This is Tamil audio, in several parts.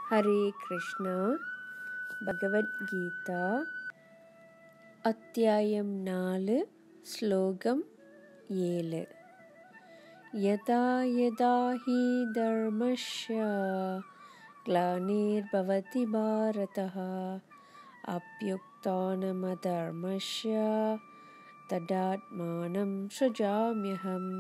ஹரே கிருஷ்ணா பகவத்கீதா அத்தியாயம் நாலு ஸ்லோகம் ஏழு யதா யதா ஹி தர்மஸ்ய ग्लानिर्भवति भारतः अप्युक्तानमधर्मस्य தடாத்மானம் சுஜாமியகம்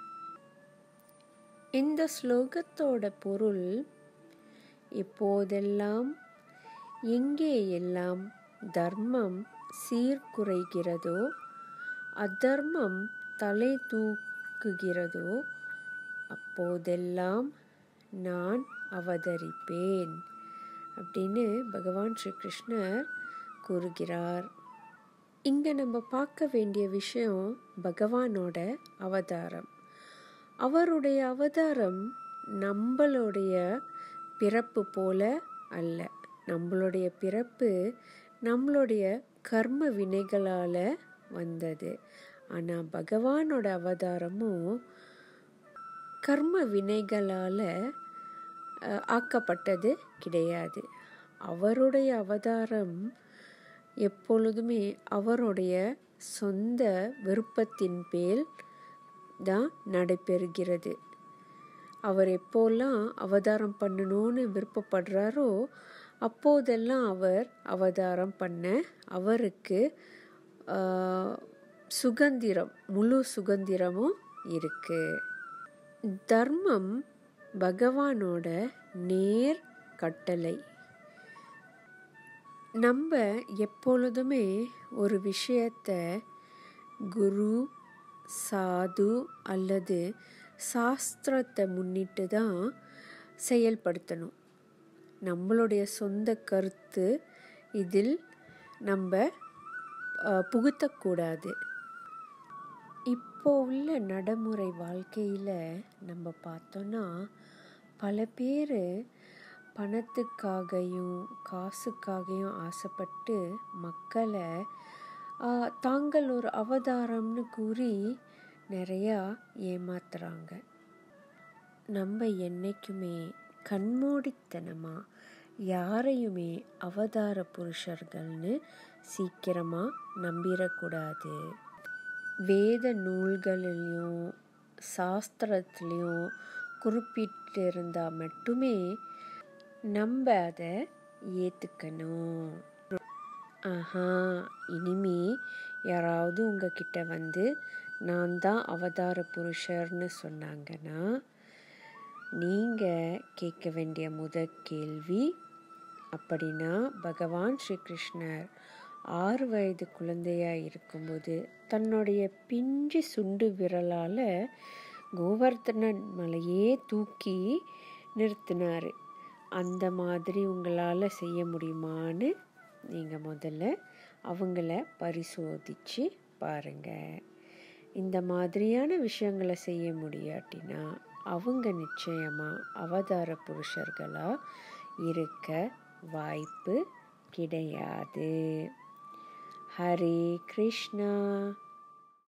இந்த ஸ்லோகத்தோட பொருள் எப்போதெல்லாம் எங்கே எல்லாம் தர்மம் சீர்குறைகிறதோ அதர்மம் தலை தூக்குகிறதோ அப்போதெல்லாம் நான் அவதரிப்பேன் அப்படின்னு பகவான் ஸ்ரீ கிருஷ்ணர் கூறுகிறார் இங்கே நம்ம பார்க்க வேண்டிய விஷயம் பகவானோட அவதாரம் அவருடைய அவதாரம் நம்மளுடைய பிறப்பு போல அல்ல நம்மளுடைய பிறப்பு நம்மளுடைய கர்ம வினைகளால் வந்தது ஆனால் பகவானோட அவதாரமும் கர்ம வினைகளால் ஆக்கப்பட்டது கிடையாது அவருடைய அவதாரம் எப்பொழுதுமே அவருடைய சொந்த விருப்பத்தின் பேர் தான் நடைபெறுகிறது அவர் எப்போல்லாம் அவதாரம் பண்ணணும்னு விருப்பப்படுறாரோ அப்போதெல்லாம் அவர் அவதாரம் பண்ண அவருக்கு சுதந்திரம் முழு சுதந்திரமும் இருக்கு தர்மம் பகவானோட நேர் கட்டளை நம்ம எப்பொழுதுமே ஒரு விஷயத்த குரு சாது அல்லது சாஸ்திரத்தை முன்னிட்டு தான் செயல்படுத்தணும் நம்மளுடைய சொந்த கருத்து இதில் நம்ம புகுத்தக்கூடாது இப்போ உள்ள நடைமுறை வாழ்க்கையில் நம்ம பார்த்தோன்னா பல பேர் பணத்துக்காகையும் காசுக்காகையும் ஆசைப்பட்டு மக்களை தாங்கள் ஒரு அவதாரம்னு கூறி நிறையா ஏமாத்துறாங்க நம்ம என்றைக்குமே கண்மூடித்தனமாக யாரையுமே அவதார புருஷர்கள்னு சீக்கிரமாக நம்பிடக்கூடாது வேத நூல்களிலையும் சாஸ்திரத்துலேயும் குறிப்பிட்டிருந்தால் மட்டுமே நம்ம அதை ஏற்றுக்கணும் ஆஹா இனிமே யாராவது உங்ககிட்ட வந்து நான் தான் அவதார புருஷர்னு சொன்னாங்கன்னா நீங்கள் கேட்க வேண்டிய முதல் கேள்வி அப்படின்னா பகவான் ஸ்ரீ கிருஷ்ணர் ஆறு வயது குழந்தையாக இருக்கும்போது தன்னுடைய பிஞ்சு சுண்டு விரலால் கோவர்த்தனன் மலையே தூக்கி நிறுத்தினார் அந்த மாதிரி உங்களால் செய்ய முடியுமான்னு நீங்கள் முதல்ல அவங்கள பரிசோதித்து பாருங்கள் இந்த மாதிரியான விஷயங்களை செய்ய முடியாட்டினா அவங்க நிச்சயமாக அவதார புருஷர்களாக இருக்க வாய்ப்பு கிடையாது ஹரே கிருஷ்ணா